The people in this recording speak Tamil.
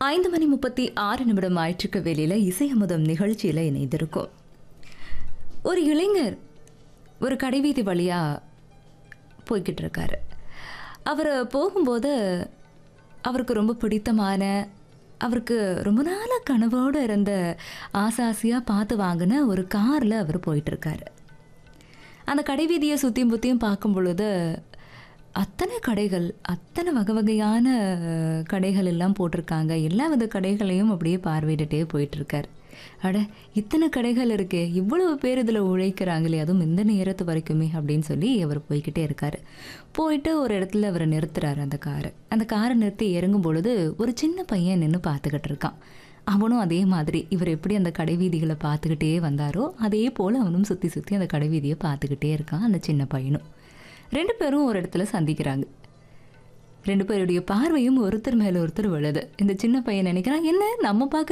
ஐந்து மணி முப்பத்தி ஆறு நிமிடம் ஆயிற்றுக்கு வெளியில் இசையமுதம் நிகழ்ச்சியில் இணைந்திருக்கும் ஒரு இளைஞர் ஒரு கடைவீதி வழியாக போய்கிட்டு இருக்காரு அவர் போகும்போது அவருக்கு ரொம்ப பிடித்தமான அவருக்கு ரொம்ப நாளாக கனவோடு இருந்த ஆசாசியாக பார்த்து வாங்கின ஒரு காரில் அவர் போயிட்டுருக்காரு அந்த கடைவீதியை சுற்றியும் புத்தியும் பார்க்கும் பொழுது அத்தனை கடைகள் அத்தனை வகை வகையான கடைகள் எல்லாம் போட்டிருக்காங்க எல்லா வித கடைகளையும் அப்படியே பார்வையிட்டுட்டே போயிட்டுருக்கார் அட இத்தனை கடைகள் இருக்கே இவ்வளவு பேர் இதில் உழைக்கிறாங்களே அதுவும் இந்த நேரத்து வரைக்குமே அப்படின்னு சொல்லி அவர் போய்கிட்டே இருக்கார் போயிட்டு ஒரு இடத்துல அவர் நிறுத்துறாரு அந்த காரை அந்த காரை நிறுத்தி இறங்கும் பொழுது ஒரு சின்ன பையன் நின்று பார்த்துக்கிட்டு இருக்கான் அவனும் அதே மாதிரி இவர் எப்படி அந்த கடைவீதிகளை பார்த்துக்கிட்டே வந்தாரோ அதே போல் அவனும் சுற்றி சுற்றி அந்த கடைவீதியை பார்த்துக்கிட்டே இருக்கான் அந்த சின்ன பையனும் ரெண்டு பேரும் ஒரு இடத்துல சந்திக்கிறாங்க ரெண்டு பேருடைய பார்வையும் ஒருத்தர் மேலே ஒருத்தர் விழுது இந்த சின்ன பையன் நினைக்கிறான் என்ன நம்ம பார்க்குற